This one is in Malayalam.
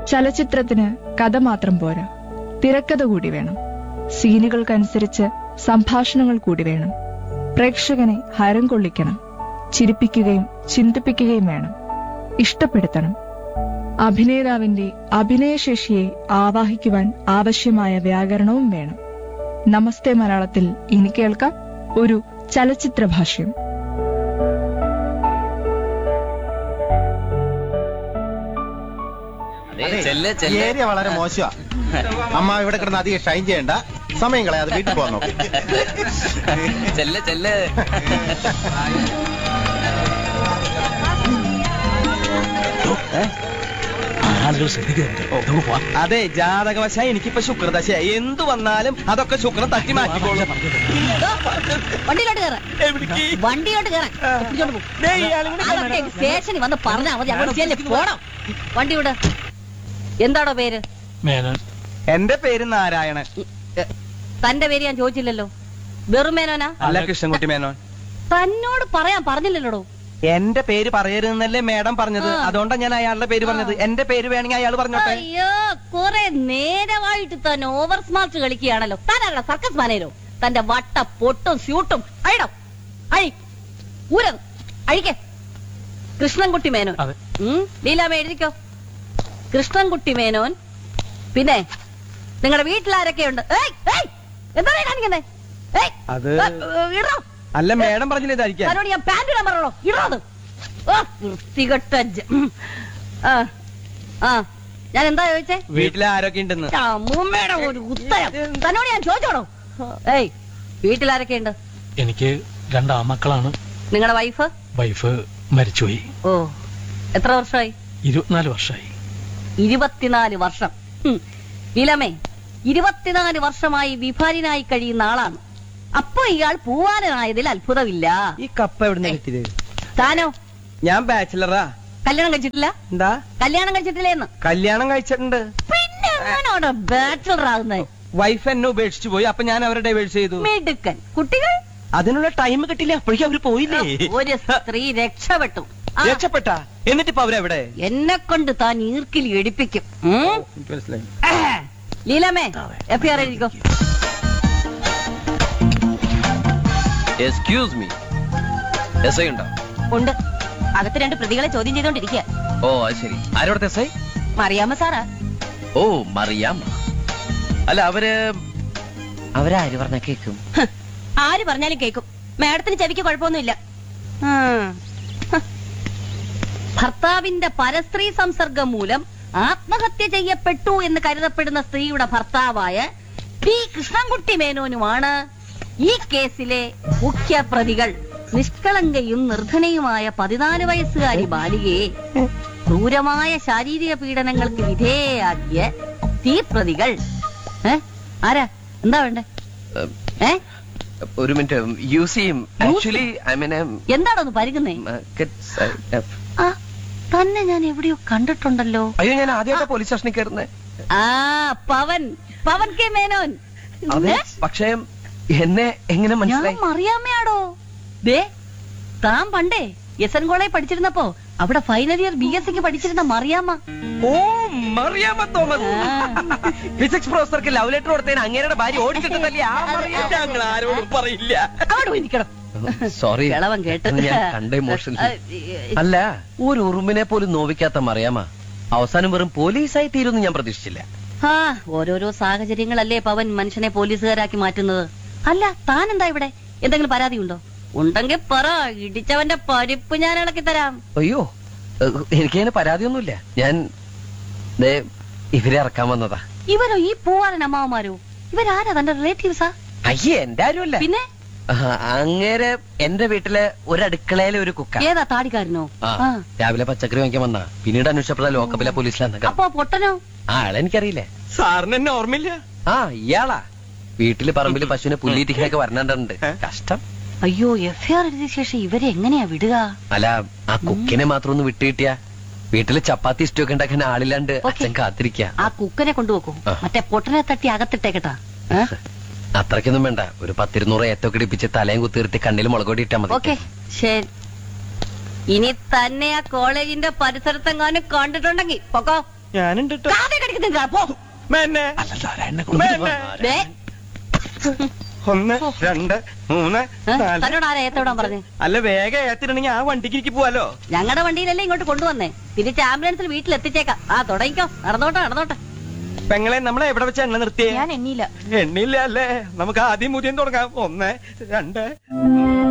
ചലച്ചിത്രത്തിന് കഥ മാത്രം പോരാ തിരക്കഥ കൂടി വേണം സീനുകൾക്കനുസരിച്ച് സംഭാഷണങ്ങൾ കൂടി വേണം പ്രേക്ഷകനെ ഹരം കൊള്ളിക്കണം ചിരിപ്പിക്കുകയും ചിന്തിപ്പിക്കുകയും വേണം ഇഷ്ടപ്പെടുത്തണം അഭിനേതാവിന്റെ അഭിനയശേഷിയെ ആവാഹിക്കുവാൻ ആവശ്യമായ വ്യാകരണവും വേണം നമസ്തേ മലയാളത്തിൽ ഇനി കേൾക്കാം ഒരു ചലച്ചിത്ര ഭാഷ്യം ചെല്ല് ഈ ചെല്ല് ഏരിയ വളരെ മോശമാ അമ്മ ഇവിടെ കിടന്ന് അധികം ഷൈൻ ചെയ്യണ്ട സമയം കളയാതെ വീട്ടിൽ പോകാൻ നോക്കി ചെല്ല് ചെല്ല് ആളുകൾ ശ്രദ്ധിക്കുന്നുണ്ട് നമുക്ക് പോവാം അതെ ജാതകവശായി എനിക്കിപ്പോ ശുക്രദശ എന്തു വന്നാലും അതൊക്കെ ശുക്രൻ തട്ടി മാറ്റിക്കോളും വണ്ടിയിലോട്ട് കയറാൻ എവിടേക്ക്? വണ്ടിയിലോട്ട് കയറാൻ പിടിച്ചോണ്ട് പോ. ദേ, ഇയാളും കൂടി അതൊക്കെ സ്റ്റേഷനിൽ വന്ന് പറഞ്ഞാൽ മതി അങ്ങോട്ട് ചെല്ലേ പോണം വണ്ടി വിട് എന്താടോ പേര് മേനോൻ എന്റെ പേര് നാരായണൻ എ, തന്റെ പേര് ഞാൻ ചോദിച്ചില്ലല്ലോ വെറും മേനോനാ അല്ല കൃഷ്ണൻകുട്ടി മേനോൻ തന്നോട് പറയാൻ പറഞ്ഞില്ലല്ലോടോ എന്റെ പേര് പറയരുതെന്നല്ലേ മേഡം പറഞ്ഞത് ആ. അതുകൊണ്ടാണ് ഞാൻ അയാളുടെ പേര് പറഞ്ഞത് എന്റെ പേര് വേണമെങ്കിൽ അയാൾ പറഞ്ഞോട്ടെ അയ്യോ കുറെ നേരമായിട്ട് താൻ ഓവർ സ്മാർട്ട് കളിക്കുകയാണല്ലോ താനാണല്ലോ സർക്കസ് മാനേരോ തന്റെ വട്ട പൊട്ടും സ്യൂട്ടും അഴിടോ അഴി ഊരം അഴിക്കേ കൃഷ്ണൻകുട്ടി മേനോൻ അതെ ഉം, ലീലാമ്മ എഴുതിക്കോ കൃഷ്ണൻകുട്ടി മേനോൻ പിന്നെ നിങ്ങളുടെ വീട്ടിലാരൊക്കെയുണ്ട് ഏയ്, ഏയ്, എന്താണ് ഈ കാണിക്കുന്നേ ഏയ്, അത് ഏ, ഏ, ഇടോ അല്ല മേഡം പറഞ്ഞില്ലേ ഇതായിരിക്കാം തന്നോട് ഞാൻ പാന്റ് ഇടാൻ പറഞ്ഞോ ഇടോ അത് ഓ, വൃത്തികെട്ട ജ- ഉം. ആ ആ ഞാൻ എന്താ ചോദിച്ചേ വീട്ടിൽ ആരൊക്കെ ഉണ്ടെന്ന് അമ്മൂമ്മയുടെ ഒരു ഉത്തരം തന്നോട് ഞാൻ ചോദിച്ചോടോ ഏയ് വീട്ടിലാരൊക്കെയുണ്ട് എനിക്ക് രണ്ട് ആമക്കളാണ് നിങ്ങളുടെ വൈഫ് വൈഫ് മരിച്ചുപോയി ഓ എത്ര വർഷമായി ഇരുപത്തിനാല് വർഷമായി ഇരുപത്തിനാല് വർഷം ഉം. ലീലാമ്മേ ഇരുപത്തിനാല് വർഷമായി വിഭാരിനായി കഴിയുന്ന ആളാണ് അപ്പൊ ഇയാൾ പൂവാലനായതിൽ അത്ഭുതമില്ല ഈ കപ്പ എവിടുന്ന് കിട്ടിയത് താനോ ഞാൻ ബാച്ചിലറാ കല്യാണം കഴിച്ചിട്ടില്ല എന്താ കല്യാണം കഴിച്ചിട്ടില്ലേന്ന് കല്യാണം കഴിച്ചിട്ടുണ്ട് പിന്നെ എങ്ങനെയാണ് ബാച്ചലർ ആകുന്നത് വൈഫ് എന്നെ ഉപേക്ഷിച്ചു പോയി അപ്പൊ ഞാൻ അവരെ ഡൈവേഴ്സ് ചെയ്തു മിടുക്കൻ കുട്ടികൾ അതിനുള്ള ടൈം കിട്ടില്ല അപ്പോഴേക്കും അവര് പോയില്ലേ ഒരു സ്ത്രീ രക്ഷപ്പെട്ടു ആ, രക്ഷപ്പെട്ട എന്നിട്ടിപ്പോ അവരെവിടെ എന്നെ കൊണ്ട് താൻ ഈർക്കിൽ എടുപ്പിക്കും ഉം? എനിക്ക് മനസ്സിലായി ലീലാമ്മേ എഫ് ആർ എഴുതിക്കോ എക്സ്ക്യൂസ് മീ എസ് ഐ ഉണ്ടോ ഉണ്ട് അകത്ത് രണ്ട് പ്രതികളെ ചോദ്യം ചെയ്തോണ്ടിരിക്കുക ഓ അത് ശരി ആരോടത്തെ എസ് ഐ മറിയാമ്മ സാറാ ഓ മറിയാം അല്ല അവര് അവരാര് പറഞ്ഞ കേക്കും ഹ്, ആര് പറഞ്ഞാലും കേൾക്കും മാഡത്തിന് ചെവിക്ക് കുഴപ്പമൊന്നുമില്ല ആ. ഹ്. ഭർത്താവിന്റെ പരസ്ത്രീ സംസർഗം മൂലം ആത്മഹത്യ ചെയ്യപ്പെട്ടു എന്ന് കരുതപ്പെടുന്ന സ്ത്രീയുടെ ഭർത്താവായ പി കൃഷ്ണൻകുട്ടി മേനോനുമാണ് ഈ കേസിലെ മുഖ്യ പ്രതികൾ നിഷ്കളങ്കയും നിർധനയുമായ പതിനാല് വയസ്സുകാരി ബാലികയെ ക്രൂരമായ ശാരീരിക പീഡനങ്ങൾക്ക് വിധേയയാക്കിയ തീ പ്രതികൾ ഏ ആരാ എന്താ വേണ്ടേ ഏ ഒരു മിനിറ്റ് യൂസ് ചെയ്യും ആക്ച്വലി ഐ മീൻ എന്താണോ ഒന്ന് പരുകുന്നേ ആ തന്നെ ഞാൻ എവിടെയോ കണ്ടിട്ടുണ്ടല്ലോ അയ്യോ ഞാൻ ആദ്യമായിട്ട് പോലീസ് സ്റ്റേഷനിൽ കയറുന്നത് ആ പവൻ പവൻ കെ മേനോൻ അതെ ഏ? പക്ഷേ എന്നെ എങ്ങനെ ഞാൻ മനസ്സിലായി മറിയാമ്മയാടോ ദേ താൻ പണ്ടേ എസ് എൻ കോളേജ് പഠിച്ചിരുന്നപ്പോ അവിടെ ഫൈനൽ ഇയർ ബി എസ് സിക്ക് പഠിച്ചിരുന്ന മറിയാമ്മ ഓ മറിയാമ്മ തോമസ് ആ. ഫിസിക്സ് പ്രൊഫസർക്ക് ലവ് ലെറ്റർ കൊടുത്തതിന് അങ്ങേരുടെ ഭാര്യ ഓടിച്ചിട്ടല്ലേ ആ മറിയാം ഞങ്ങൾ ആരോടും പറയില്ല അവിടെ പോയി നിൽക്കണം സോറി കിളവൻ കേട്ട് ഞാൻ കണ്ട ഇമോഷൻ ആ, അല്ല ഒരു ഉറുമ്പിനെ പോലും നോവിക്കാത്ത മറിയാമ അവസാനം വെറും പോലീസായി തീരുമെന്ന് ഞാൻ പ്രതീക്ഷിച്ചില്ല ആ ഓരോരോ സാഹചര്യങ്ങളല്ലേ പവൻ മനുഷ്യനെ പോലീസുകാരാക്കി മാറ്റുന്നത് അല്ല താൻ എന്താ ഇവിടെ എന്തെങ്കിലും പരാതി ഉണ്ടോ ഉണ്ടെങ്കിൽ പറ ഇടിച്ചവന്റെ പരിപ്പ് ഞാൻ ഇളക്കി തരാം അയ്യോ ഏഹ്, എനിക്കതിന് പരാതിയൊന്നുമില്ല ഞാൻ ദേ ഇവരെ ഇറക്കാൻ വന്നതാ ഇവരോ ഈ പൂവാലൻ അമ്മാവന്മാരോ ഇവരാരാ തന്റെ റിലേറ്റീവ്സാ അയ്യേ എന്റെ ആരുമല്ല പിന്നെ ആഹാ, അങ്ങേരെ എന്റെ വീട്ടിലെ ഒരു അടുക്കളയിലെ ഒരു കുക്ക ഏതാ താടിക്കാരനോ ആ ആ. രാവിലെ പച്ചക്കറി വാങ്ങിക്കാൻ വന്നാ പിന്നീട് അന്വേഷിച്ചപ്പോഴാ ലോക്കപ്പിലെ പോലീസിലാന്നൊക്കെ അപ്പൊ പൊട്ടനോ ആ ആളെ എനിക്കറിയില്ലേ സാറിന് എന്നെ ഓർമ്മയില്ല ആ ഇയാളാ വീട്ടില് പറമ്പില് പശുവിനെ പുല്ലിരിക്കാനൊക്കെ വരണുണ്ട് കഷ്ടം അയ്യോ എഫ് ആർ എഴുതിയ ശേഷം ഇവരെ എങ്ങനെയാ വിടുക അല്ല ആ കുക്കിനെ മാത്രം ഒന്ന് വിട്ടുകിട്ടിയാ വീട്ടില് ചപ്പാത്തി ഇഷ്ടം ഒക്കെ ഉണ്ടാക്കാൻ ആളില്ലാണ്ട് ഓക്കേ. അച്ഛൻ കാത്തിരിക്ക ആ കുക്കനെ കൊണ്ടുപോക്കൂ ആ. മറ്റേ പൊട്ടനെ തട്ടി അകത്തിട്ടേക്കട്ടാ ഏ? അത്രയ്ക്കൊന്നും വേണ്ട ഒരു പത്തിരുന്നൂറ് ഏത്തൊക്കെ ഇടിപ്പിച്ച് തലയും കുത്തിർത്തി കണ്ണിൽ മുളകൊടി ഇട്ടാ മതി ഓക്കെ ശരി ഇനി തന്നെ ആ കോളേജിന്റെ പരിസരത്തെങ്ങാനും കണ്ടിട്ടുണ്ടെങ്കിൽ പൊക്കോ ഞാനുണ്ട് ട്ടോ. കാതെ കടിക്കുന്നില്ല പോ മേന്നെ മേന്നെ ദേ, ഒന്ന് രണ്ട് മൂന്ന് ഏ? നാല് തന്നോട് ആരാ ഏത്തോടാൻ പറഞ്ഞേ അല്ല വേഗം ഏത്തിട്ടുണ്ടെങ്കിൽ ആ വണ്ടിക്ക് എനിക്ക് പോവാലോ ഞങ്ങളുടെ വണ്ടിയിലല്ലേ ഇങ്ങോട്ട് കൊണ്ടുവന്നേ തിരിച്ച് ആംബുലൻസിൽ വീട്ടിൽ എത്തിച്ചേക്കാം ആ തുടങ്ങിക്കോ നടന്നോട്ടെ നടന്നോട്ടെ പെങ്ങളെ നമ്മളെ എവിടെ വെച്ച എണ്ണ നിർത്തിയേ ഞാൻ എണ്ണിയില്ല എണ്ണില്ല അല്ലേ നമുക്ക് ആദ്യം മുതിയം തുടങ്ങാം ഒന്ന് രണ്ട്